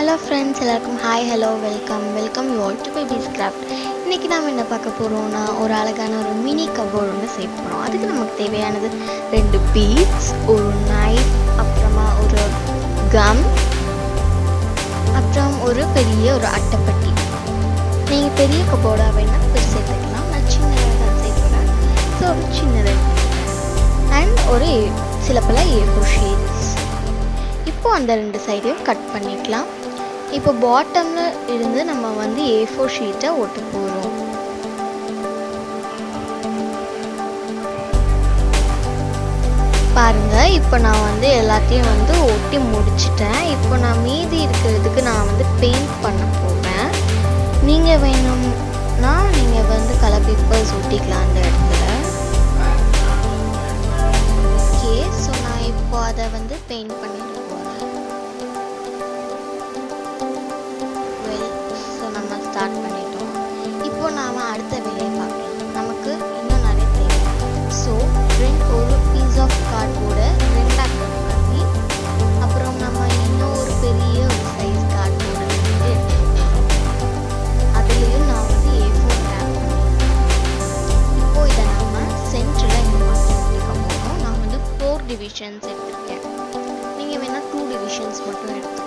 hello friends எல்லாருக்கும் hi hello welcome welcome you all to babies craft இன்றைக்கி நாம் என்ன பார்க்க போகிறோம்னா ஒரு அழகான ஒரு மினி கபோர்டு ஒன்று செய்ய போகிறோம் அதுக்கு நமக்கு தேவையானது ரெண்டு பீட்ஸ் ஒரு நைஃப் அப்புறமா ஒரு கம் அப்புறம் ஒரு பெரிய ஒரு அட்டைப்பட்டி நீங்கள் பெரிய கபோர்டாக வேணால் பெருசு எடுத்துக்கலாம் நான் சின்னதாக தான் சேர்க்குறேன் ஸோ ஒரு சின்னது அண்ட் ஒரு சில பல ஏ ஃபோர் ஷீட்ஸ் இப்போ அந்த ரெண்டு சைடையும் கட் பண்ணிக்கலாம் இப்போ பாட்டமில் இருந்து நம்ம வந்து ஏ ஃபோர் ஷீட்டை ஒட்ட போகிறோம் பாருங்க இப்போ நான் வந்து எல்லாத்தையும் வந்து ஒட்டி முடிச்சிட்டேன் இப்போ நான் மீதி இருக்கிறதுக்கு நான் வந்து பெயிண்ட் பண்ண போவேன் நீங்கள் வேணும்னா நீங்கள் வந்து கலர் பேப்பர்ஸ் ஒட்டிக்கலாம் அந்த இடத்துல ஓகே ஸோ நான் இப்போ அதை வந்து பெயிண்ட் பண்ணிட்டு போகிறேன் வெல் ஸோ நம்ம ஸ்டார்ட் பண்ணிட்டோம் இப்போ நாம் அடுத்த வேலையை பார்க்கலாம் நமக்கு இன்னும் நிறைய தேவை ஸோ ரெண்டு ஒரு பீஸ் ஆஃப் கார்ட்போர்டை ரெண்டாக கட் பண்ணி அப்புறம் நம்ம இன்னும் ஒரு பெரிய ஒரு சைஸ் கார்ட்போர்டை வந்து எடுத்துக்கலாம் அதுலேயும் நான் வந்து ஏ ஃபோர் ரேப் இப்போ இதை நம்ம சென்டரில் இந்த மாதிரி ஒட்டிக்க போகிறோம் நான் வந்து ஃபோர் டிவிஷன்ஸ் எடுத்திருக்கேன் நீங்கள் வேணால் டூ டிவிஷன்ஸ் மட்டும் எடுத்துக்கலாம்